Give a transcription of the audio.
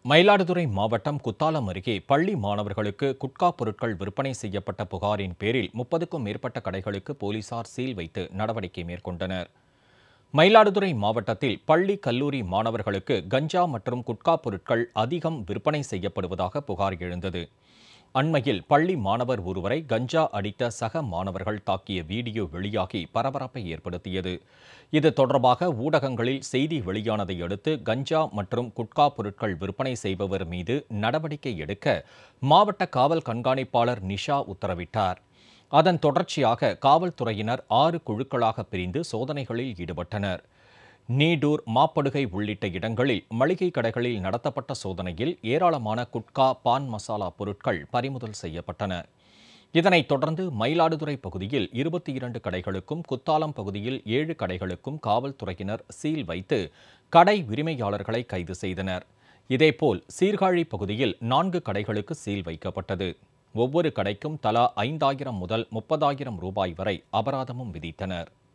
மயிலாடுதுறை மாவட்டம் குத்தாலம் அருகே பள்ளி மாணவர்களுக்கு குட்கா பொருட்கள் விற்பனை செய்யப்பட்ட புகாரின் பேரில் முப்பதுக்கும் மேற்பட்ட கடைகளுக்கு போலீசார் சீல் வைத்து நடவடிக்கை மேற்கொண்டனர் மயிலாடுதுறை மாவட்டத்தில் பள்ளி கல்லூரி மாணவர்களுக்கு கஞ்சா மற்றும் குட்கா பொருட்கள் அதிகம் விற்பனை செய்யப்படுவதாக புகார் எழுந்தது அண்மையில் பள்ளி மாணவர் ஒருவரை கஞ்சா அடித்த சக மாணவர்கள் தாக்கிய வீடியோ வெளியாகி பரபரப்பை ஏற்படுத்தியது இது தொடர்பாக ஊடகங்களில் செய்தி வெளியானதை அடுத்து கஞ்சா மற்றும் குட்கா பொருட்கள் விற்பனை செய்பவர் மீது நடவடிக்கை எடுக்க மாவட்ட காவல் கண்காணிப்பாளர் நிஷா உத்தரவிட்டார் அதன் தொடர்ச்சியாக காவல்துறையினர் ஆறு குழுக்களாக பிரிந்து சோதனைகளில் ஈடுபட்டனர் நீடூர் மாப்படுகை உள்ளிட்ட இடங்களில் மளிகை கடைகளில் நடத்தப்பட்ட சோதனையில் ஏராளமான குட்கா பான் மசாலா பொருட்கள் பறிமுதல் செய்யப்பட்டன இதனைத் தொடர்ந்து மயிலாடுதுறை பகுதியில் இருபத்தி இரண்டு கடைகளுக்கும் குத்தாலம் பகுதியில் ஏழு கடைகளுக்கும் காவல்துறையினர் சீல் வைத்து கடை உரிமையாளர்களை கைது செய்தனர் இதேபோல் சீர்காழி பகுதியில் நான்கு கடைகளுக்கு சீல் வைக்கப்பட்டது ஒவ்வொரு கடைக்கும் தலா ஐந்தாயிரம் முதல் முப்பதாயிரம் ரூபாய் வரை அபராதமும் விதித்தனர்